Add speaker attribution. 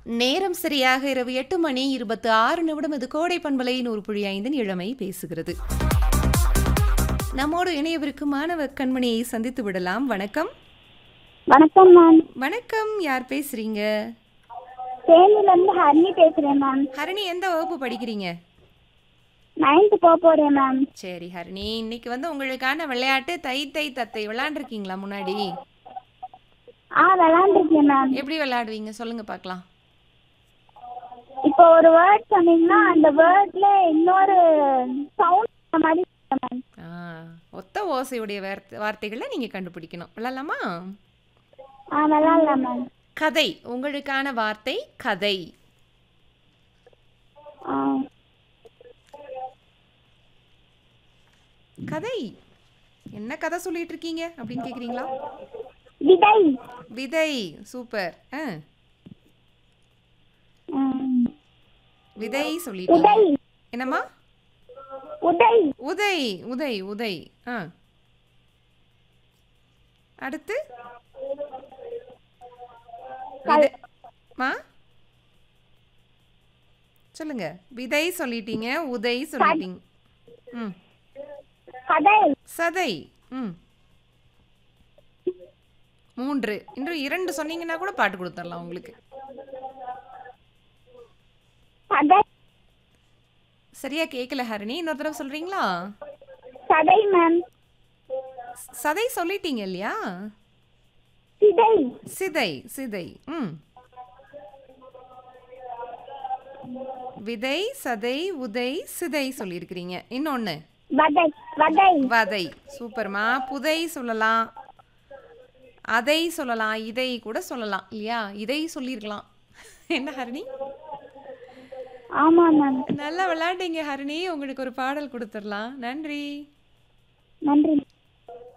Speaker 1: நேரம் சரியாக இரவு எட்டு மணி இருபத்தி ஆறு நிமிடம் இது கோடை பண்பலை நூறு புள்ளி ஐந்தின் இளமை பேசுகிறது நம்மோடு இணையவிருக்கும் மாணவ கண்மணியை சந்தித்து விடலாம் வணக்கம்
Speaker 2: வணக்கம் மேம்
Speaker 1: வணக்கம் யார் பேசுறீங்க
Speaker 2: தேனில இருந்து ஹர்னி பேசுறேன் மேம்
Speaker 1: ஹரணி எந்த வகுப்பு படிக்கிறீங்க
Speaker 2: நைன்த்து போக போறேன் மேம்
Speaker 1: சரி ஹரணி இன்னைக்கு வந்து உங்களுக்கான விளையாட்டு தை தை தத்தை விளையாண்டுருக்கீங்களா முன்னாடி
Speaker 2: ஆ விளாண்டுருக்கேன் மேம்
Speaker 1: எப்படி விளையாடுவீங்க சொல்லுங்க பார்க்கலாம்
Speaker 2: இப்போ ஒரு வேர்ட் சொன்னீங்கன்னா அந்த வேர்ட்ல இன்னொரு சவுண்ட் மாதிரி சொல்லுங்க மேம்
Speaker 1: ஆ ஒத்த ஓசையுடைய வார்த்தை வார்த்தைகளை நீங்க கண்டுபிடிக்கணும் விளையாடலாமா
Speaker 2: ஆ விளாட்லாம் மேம்
Speaker 1: கதை உங்களுக்கான வார்த்தை கதை
Speaker 2: ஆ
Speaker 1: கதை என்ன கதை சொல்லிட்டு இருக்கீங்க அப்படின்னு கேக்குறீங்களா
Speaker 2: விதை
Speaker 1: விதை சூப்பர் ஆ
Speaker 2: ம்.
Speaker 1: விதை சொல்லிட்டீங்க
Speaker 2: உதை
Speaker 1: என்னம்மா
Speaker 2: உதை
Speaker 1: உதை உதை உதை ஆ அடுத்து விதை மா சொல்லுங்க விதை சொல்லிட்டீங்க உதை சொல்லிட்டீங்க ம்
Speaker 2: கதை
Speaker 1: சதை ம் மூன்று இன்னும் இரண்டு சொன்னீங்கன்னா கூட பாட்டு கொடுத்துடலாம் உங்களுக்கு
Speaker 2: கதை
Speaker 1: சரியா கேட்கல ஹரணி இன்னொரு தடவை சொல்றீங்களா
Speaker 2: சதை மேம்
Speaker 1: சதை சொல்லிட்டீங்க இல்லையா
Speaker 2: சிதை
Speaker 1: சிதை சிதை ம் விதை சதை உதை சிதை சொல்லியிருக்கிறீங்க இன்னொன்று
Speaker 2: வதை வதை
Speaker 1: வதை சூப்பர்மா புதை சொல்லலாம் அதை சொல்லலாம் இதை கூட சொல்லலாம் இல்லையா இதை சொல்லியிருக்கலாம் என்ன ஹரணி
Speaker 2: ஆமா மேம்
Speaker 1: நல்லா விளையாண்டீங்க ஹரணி உங்களுக்கு ஒரு பாடல் கொடுத்துடலாம் நன்றி
Speaker 2: நன்றி